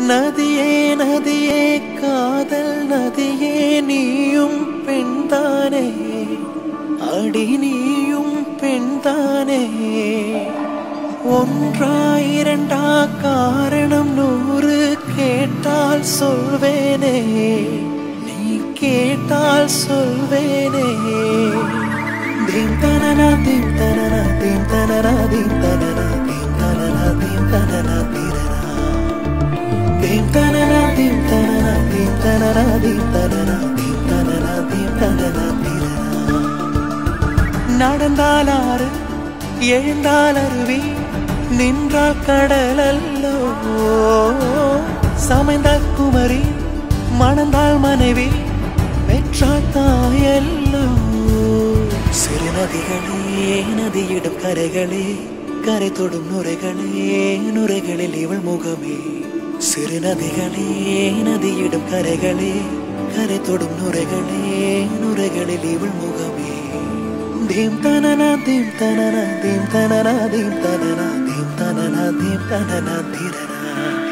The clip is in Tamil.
நதியே நதியே காதல் நதியே நீயும் பெண்தானே அடி நீயும் பெண்தானே ஒன்றா இரண்டா காரணம் நூறு கேட்டால் சொல்வேனே நீ கேட்டால் சொல்வேனே தீம் தனனா தீம் தனனா தீம் தனனா தீம் தனனா தீம் தனனா தீம் தனனா தீரனா தீம் தனனா தீம் தனனா தீம் தனனா தீம் தனனா தீம் தனனா தீம் தனனா தீரனா நடந்தால் ஆறு எழுந்தால் அருவி நின்றால் கடல் அல்லோ சமைந்தால் குமரி மணந்தால் மனைவி பெற்றால் தாயல்லோ சிறு நதிகளே நதியிடும் கரைகளே கரை தொடும் நுரைகளே நுரைகளில் இவள் முகமே சிறு நதிகளே நதியிடும் கரைகளே கரை தொடும் நுரைகளே நுரைகளில் இவள் முகமே தீம் தனனா தீம் தனனா தீம் தனனா தீம் தனனா தீம் தனனா தீம் தனனா தீரனா